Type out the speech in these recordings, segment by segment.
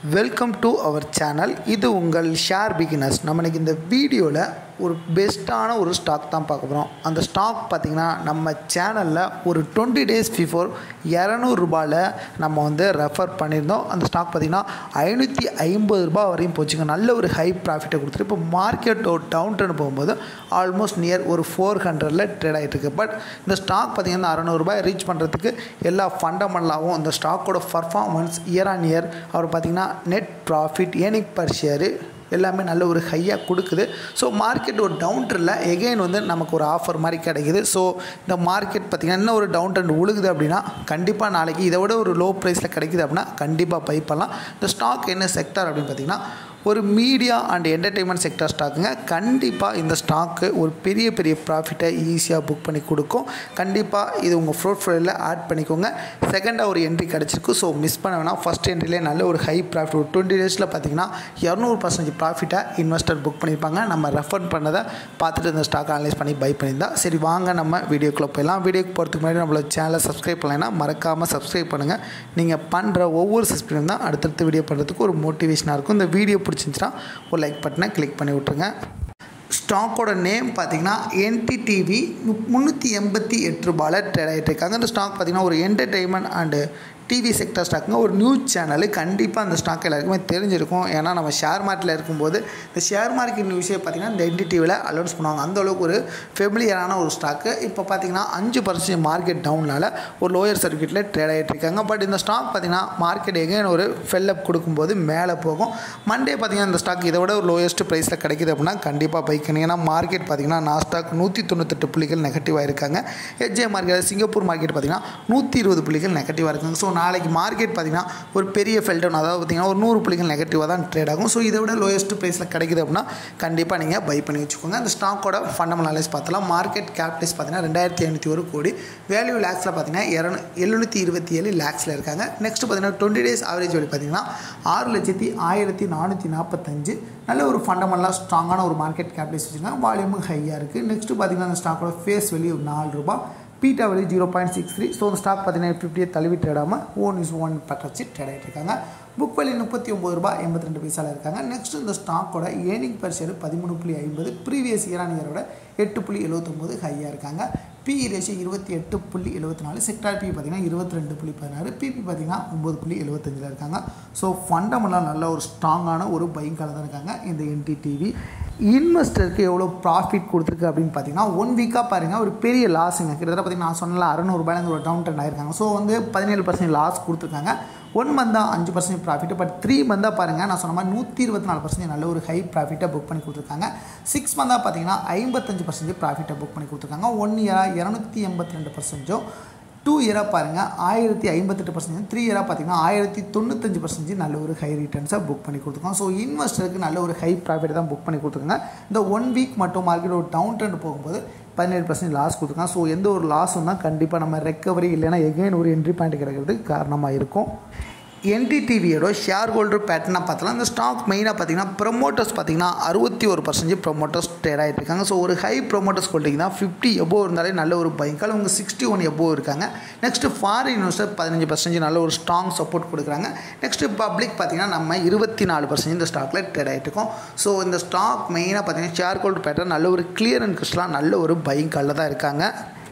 welcome to our channel இது உங்கள் share beginners நம்ம இன்னைக்கு இந்த வீடியோவில் ஒரு பெஸ்ட்டான ஒரு ஸ்டாக் தான் பார்க்க போகிறோம் அந்த ஸ்டாக் பார்த்திங்கன்னா நம்ம சேனலில் ஒரு டுவெண்ட்டி டேஸ் பிஃபோர் இரநூறுபாயில் நம்ம வந்து ரெஃபர் பண்ணியிருந்தோம் அந்த ஸ்டாக் பார்த்திங்கன்னா ஐநூற்றி ஐம்பது ரூபாய் வரையும் போச்சுங்க நல்ல ஒரு ஹை ப்ராஃபிட்டை கொடுத்துட்டு இப்போ மார்க்கெட் ஒரு டவுன் ட்ரெண்ட் போகும்போது ஆல்மோஸ்ட் நியர் ஒரு ஃபோர் ஹண்ட்ரடில் ட்ரேட் ஆகிட்டு இருக்கு பட் இந்த ஸ்டாக் பார்த்திங்கன்னா அறநூறுபாய் ரீச் பண்ணுறதுக்கு எல்லா ஃபண்டமெண்டலாகவும் இந்த ஸ்டாக்கோட பர்ஃபார்மன்ஸ் இயர் ஆன் இயர் அவர் பார்த்திங்கன்னா net profit earning per share எல்லாமே நல்ல ஒரு ஹையாக கொடுக்குது ஸோ மார்க்கெட் ஒரு டவுன் ட்ரெண்டில் எகெயின் வந்து நமக்கு ஒரு ஆஃபர் மாதிரி கிடைக்குது ஸோ இந்த மார்க்கெட் பார்த்திங்கன்னா இன்னும் ஒரு டவுன் ட்ரெண்ட் உழுகுது அப்படின்னா கண்டிப்பாக நாளைக்கு இதை விட ஒரு லோ ப்ரைஸில் கிடைக்குது அப்படின்னா கண்டிப்பாக பை பண்ணலாம் இந்த ஸ்டாக் என்ன செக்டார் அப்படின்னு பார்த்திங்கன்னா ஒரு மீடியா அண்ட் என்டர்டெயின்மெண்ட் செக்டர் ஸ்டாக்குங்க கண்டிப்பாக இந்த ஸ்டாக்கு ஒரு பெரிய பெரிய ப்ராஃபிட்டை ஈஸியாக புக் பண்ணி கொடுக்கும் கண்டிப்பாக இது உங்கள் ப்ரோட்ஃபோலியோவில் ஆட் பண்ணிக்கோங்க செகண்டாக ஒரு என்ட்ரி கிடச்சிருக்கு ஸோ மிஸ் பண்ண வேணாம் ஃபஸ்ட் என்ட்ரிலே நல்ல ஒரு ஹை ப்ராஃபிட் ஒரு டுவெண்ட்டி டேஸில் பார்த்தீங்கன்னா இரநூறு பர்சன்டேஜ் ப்ராஃபிட்டை இன்வெஸ்டர் புக் பண்ணியிருப்பாங்க நம்ம ரெஃபர் பண்ணதை பார்த்துட்டு இந்த ஸ்டாக் அனலைஸ் பண்ணி பை பண்ணியிருந்தா சரி வாங்க நம்ம வீடியோக்குள்ளே போயிடலாம் வீடியோக்கு போகிறதுக்கு முன்னாடி நம்மளோட சேனலை சப்ஸ்கிரைப் பண்ணலைன்னா மறக்காமல் சப்ஸ்கிரைப் பண்ணுங்கள் நீங்கள் பண்ணுற ஒவ்வொரு சப்ஸ்கிரைப் தான் அடுத்தடுத்த வீடியோ பண்ணுறதுக்கு ஒரு மோட்டிவேஷனாக இருக்கும் இந்த வீடியோ பிடிச்சிருந்துச்சுன்னா ஒரு லைக் பட்டனை கிளிக் பண்ணி விட்ருங்க ஸ்டாக்கோட நேம் பார்த்தீங்கன்னா என்டிடிவி முந்நூற்றி எண்பத்தி எட்டு ரூபாயில் ட்ரேட் ஆகிட்டு இருக்காங்க இந்த ஸ்டாக் பார்த்திங்கன்னா ஒரு என்டர்டெயின்மெண்ட் அண்டு டிவி செக்டர் ஸ்டாக்குங்க ஒரு நியூஸ் சேனலு கண்டிப்பாக அந்த ஸ்டாக் எல்லாருக்குமே தெரிஞ்சிருக்கும் ஏன்னா நம்ம ஷேர் மார்க்கெட்டில் இருக்கும்போது இந்த ஷேர் மார்க்கெட் நியூஸே பார்த்திங்கன்னா இந்த என்டிடிவியில் அலௌன்ஸ் பண்ணுவாங்க அந்தளவுக்கு ஒரு ஃபெமிலியரான ஒரு ஸ்டாக்கு இப்போ பார்த்திங்கன்னா அஞ்சு பர்சன்ட் மார்க்கெட் டவுனால் ஒரு லோயர் சர்க்கியூட்டில் ட்ரேட் ஆகிட்டு இருக்காங்க பட் இந்த ஸ்டாக் பார்த்திங்கன்னா மார்க்கெட் எகைன் ஒரு ஃபெல்லப் கொடுக்கும்போது மேலே போகும் மண்டே பார்த்திங்கன்னா இந்த ஸ்டாக் இதை விட ஒரு லோயஸ்ட் ப்ரைஸில் கிடைக்குது அப்படின்னா கண்டிப்பாக பைக்கணும் ஏன்னா மார்க்கெட் பார்த்திங்கன்னா நாஸ்டாக் நூற்றி தொண்ணூத்தெட்டு புள்ளிகள் நெகட்டிவாக இருக்காங்க ஹெச்ஏ மார்க்கெட் சிங்கப்பூர் மார்க்கெட் பார்த்திங்கன்னா நூற்றி இருபது புள்ளிகள் நெகட்டிவாக இருக்காங்க ஸோ நாளைக்கு மார்க்கெட் பார்த்திங்கன்னா ஒரு பெரிய ஃபெல்டவுன் அதாவது பார்த்திங்கன்னா ஒரு நூறு புள்ளிகள் நெகட்டிவாக தான் ட்ரேட் ஆகும் ஸோ இதை விட லோயஸ்ட் ப்ரைஸில் கிடைக்குது அப்படின்னா கண்டிப்பாக நீங்கள் பை பண்ணி வச்சுக்கோங்க அந்த ஸ்டாக்கோட ஃபண்டமெண்டல் அனலைஸ் பார்த்தலாம் மார்க்கெட் கேபிட்டல்ஸ் பார்த்திங்கன்னா ரெண்டாயிரத்தி ஐநூற்றி ஒரு கோடி வேல்யூ லேக்ஸில் பார்த்திங்கன்னா இரநூ எழுநூற்றி இருபத்தி ஏழு லேக்ஸில் இருக்காங்க நெக்ஸ்ட் பார்த்திங்கன்னா டுவெண்ட்டி டேஸ் ஆவரேஜ் வேல்யூ பார்த்திங்கன்னா ஆறு லட்சத்தி ஆயிரத்தி நானூற்றி நாற்பத்தஞ்சு நல்ல ஒரு ஃபண்டமெண்டலாக ஸ்ட்ராங்கான ஒரு மார்க்கெட் கேபிட்டல்ஸ் வச்சுருக்காங்க வால்யூமும் ஹையாக இருக்குது நெக்ஸ்ட்டு பார்த்திங்கன்னா அந்த ஸ்டாக்கோட ஃபேஸ் வேல்யூ நாலு ரூபாய் beta value zero point six three so அந்த ஸ்டாக் பார்த்தீங்கன்னா ஃபிஃப்டியை தழுவி ட்ரேடாமல் ஓன் இஸ் ஒன் பட் வச்சு ட்ரேட் ஆகிட்டு இருக்காங்க புக் வேல்யூ முப்பத்தி ஒம்பது ரூபாய் எண்பத்தி ரெண்டு பைசாவில் இருக்காங்க நெக்ஸ்ட் இந்த ஸ்டாக்கோட ஏர்னிங் பர் ஷேர் பதிமூணு புள்ளி ஐம்பது ப்ரீவியஸ் இயர் ஆன் இயரோட எட்டு புள்ளி எழுபத்தொம்போது ஹையாக இருக்காங்க பிஇ ரேஷியோ இருபத்தி எட்டு புள்ளி எழுபத்தி நாலு செக்டார் பி பார்த்தீங்கன்னா இருபத்தி ரெண்டு புள்ளி பதினாறு பிபி பார்த்தீங்கன்னா ஒம்பது புள்ளி எழுபத்தஞ்சில் இருக்காங்க ஸோ ஃபண்டமெண்டலாக நல்ல ஒரு ஸ்ட்ராங்கான ஒரு பைக்கால தான் இருக்காங்க இந்த என்டிடிவி இன்வெஸ்டருக்கு எவ்வளோ ப்ராஃபிட் கொடுத்துருக்கு அப்படின்னு பார்த்தீங்கன்னா ஒன் வீக்காக பாருங்கள் ஒரு பெரிய லாஸுங்க கிட்டத்தட்ட பார்த்தீங்கன்னா நான் சொன்னல அறநூறுபாயிலேருந்து ஒரு டவுன் ட்ரெண்ட் ஆயிருக்காங்க ஸோ வந்து பதினேழு பர்சன்ட் லாஸ் கொடுத்துருக்காங்க ஒன் மந்தாக அஞ்சு பர்சன்ட் ப்ராஃபிட் பட் த்ரீ மந்தாக பாருங்கள் நான் சொன்ன மாதிரி நூற்றி இருபத்தி நாலு பர்சன்ட் நல்ல ஒரு ஹை ப்ராஃபிட்டை புக் பண்ணி கொடுத்துருக்காங்க சிக்ஸ் மந்தாக பார்த்தீங்கன்னா ஐம்பத்தஞ்சு பர்சன்ட் ப்ராஃபிட்டை புக் பண்ணி கொடுத்துருக்காங்க ஒன் இயராக இரநூத்தி எண்பத்தி ரெண்டு பர்சன்டோ டூ இயராக பாருங்கள் ஆயிரத்தி ஐம்பத்தெட்டு பர்சன்டேஜ் த்ரீ இயராக பார்த்தீங்கன்னா ஆயிரத்தி தொண்ணூத்தஞ்சு பர்சன்டேஜ் நல்ல ஒரு ஹை ரிட்டர்ன்ஸை புக் பண்ணி கொடுத்துருக்கோம் ஸோ இன்வெஸ்டருக்கு நல்ல ஒரு ஹை ப்ராஃபிட் தான் புக் பண்ணி கொடுத்துருக்காங்க இந்த ஒன் வீக் மட்டும் மார்க்கெட் ஒரு டவுன் ட்ரெண்ட் போகும்போது பதினேழு பர்சன்ட் லாஸ் கொடுத்துருக்காங்க ஸோ எந்த ஒரு லாஸும் தான் கண்டிப்பாக நம்ம ரெக்கவரி இல்லைன்னா எகைன் ஒரு என்ட்ரி பாயிண்ட் கிடைக்கிறதுக்கு காரணமாக இருக்கும் என்டிடிவியோட ஷேர் ஹோல்டர் பேட்டர்னாக பார்த்தலாம் இந்த ஸ்டாக் மெயினாக பார்த்தீங்கன்னா ப்ரொமோட்டர்ஸ் பார்த்தீங்கன்னா அறுபத்தி ஒரு பர்சன்டேஜ் ப்ரொமோட்டர்ஸ் ட்ரேட் ஆகிட்டு இருக்காங்க ஸோ ஒரு ஹை ப்ரொமோட்டர்ஸ் ஹோல்டிங் தான் ஃபிஃப்டி எபோ இருந்தாலே நல்ல ஒரு பைக்கால் அவங்க சிக்ஸ்டி ஒன் எபோ இருக்காங்க நெக்ஸ்ட்டு ஃபாரின் இன்வெஸ்டர் பதினஞ்சு பர்சன்டேஜ் நல்ல ஒரு ஸ்ட்ராங் சப்போர்ட் கொடுக்குறாங்க நெக்ஸ்ட்டு பப்ளிக் பார்த்தீங்கன்னா நம்ம இருபத்தி நாலு பர்சன்டேஜ் இந்த ஸ்டாக்கில் ட்ரேட் ஆகிட்டு இருக்கோம் ஸோ இந்த ஸ்டாக் மெயினாக பார்த்தீங்கன்னா ஷேர் ஹோல்டர் பேட்டர்ன் நல்ல ஒரு கிளியர் அண்ட் கிறிஸ்டலாக நல்ல ஒரு பைக் காலில் தான் இருக்காங்க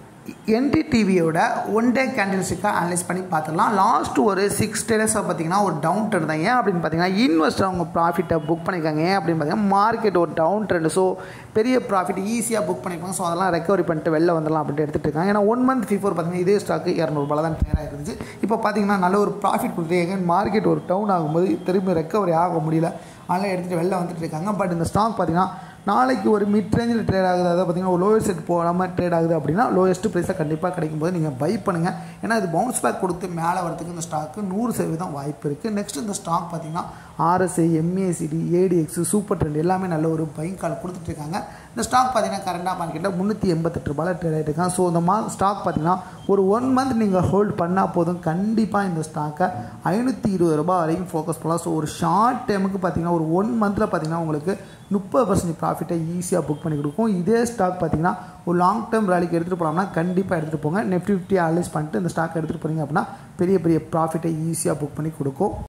என்டிடிவியோட ஒன் டே கேண்டில்ஸுக்காக அனலைஸ் பண்ணி பார்த்துடலாம் லாஸ்ட் ஒரு சிக்ஸ் டேஸாக பார்த்தீங்கன்னா ஒரு டவுன் ட்ரெண்ட் தான் ஏன் அப்படின்னு பார்த்தீங்கன்னா இன்வெஸ்டர் அவங்க ப்ராஃபிட்டை புக் பண்ணியிருக்காங்க ஏன் அப்படின்னு பார்த்தீங்கன்னா மார்க்கெட் ஒரு டவுன் ட்ரெண்ட் ஸோ பெரிய ப்ராஃபிட் ஈஸியாக புக் பண்ணிப்பாங்க ஸோ அதெல்லாம் ரெக்கவரி பண்ணிட்டு வெளில வந்துடலாம் அப்படின்ட்டு எடுத்துகிட்டு இருக்காங்க ஏன்னா ஒன் மந்த் பிஃபோர் பார்த்தீங்கன்னா இதே ஸ்டாக்கு இரநூறுபால தான் ட்ரேட் ஆகிருந்துச்சு இப்போ பார்த்தீங்கன்னா நல்ல ஒரு ப்ராஃபிட் கொடுத்து எங்கே மார்க்கெட் ஒரு டவுன் ஆகும்போது திரும்பி ரெக்கவரி ஆக முடியல அதெல்லாம் எடுத்துகிட்டு வெளில வந்துட்டு இருக்காங்க பட் இந்த ஸ்டாக் பார்த்தீங்கன்னா நாளைக்கு ஒரு மிட் ரேஞ்சில் ட்ரேட் ஆகுது அதாவது பார்த்தீங்கன்னா ஒரு லோயர் செட் போகாமல் ட்ரேட் ஆகுது அப்படின்னா லோயஸ்ட் ப்ரைஸில் கண்டிப்பாக கிடைக்கும் போது நீங்கள் பை பண்ணுங்கள் ஏன்னா இது பவுன்ஸ் பேக் கொடுத்து மேலே வரதுக்கு இந்த ஸ்டாக்கு நூறு சதவீதம் வாய்ப்பு இருக்குது நெக்ஸ்ட் இந்த ஸ்டாக் பார்த்தீங்கன்னா RSI MACD ADX super trend எல்லாமே நல்ல ஒரு பை கால் கொடுத்துட்டு இருக்காங்க இந்த ஸ்டாக் பார்த்தீங்கன்னா கரண்டாக மார்க்கெட்டில் முந்நூற்றி எண்பத்தெட்டு ரூபாயில் ட்ரேட் ஆகிட்டு இருக்காங்க ஸோ இந்த மா ஸ்டாக் பார்த்தீங்கன்னா ஒரு ஒன் மந்த் நீங்கள் ஹோல்ட் பண்ணால் போதும் கண்டிப்பாக இந்த ஸ்டாக்கை ஐநூற்றி இருபது ரூபாய் வரைக்கும் ஃபோக்கஸ் பண்ணலாம் ஸோ ஒரு ஷார்ட் டைமுக்கு பார்த்தீங்கன்னா ஒரு ஒன் மந்தில் பார்த்தீங்கன்னா உங்களுக்கு முப்பது பர்சன்ட் ப்ராஃபிட்டை ஈஸியாக புக் பண்ணி கொடுக்கும் இதே ஸ்டாக் பார்த்தீங்கன்னா ஒரு லாங் டேர்ம் ரேலிக்கு எடுத்துகிட்டு போனோம்னா கண்டிப்பாக எடுத்துகிட்டு போங்க நெஃப்டி ஃபிஃப்டி அனலைஸ் பண்ணிட்டு இந்த ஸ்டாக் எடுத்துகிட்டு போனீங்க அப்படின்னா பெரிய பெரிய ப்ராஃபிட்டை ஈஸியாக புக் பண்ணி கொடுக்கும்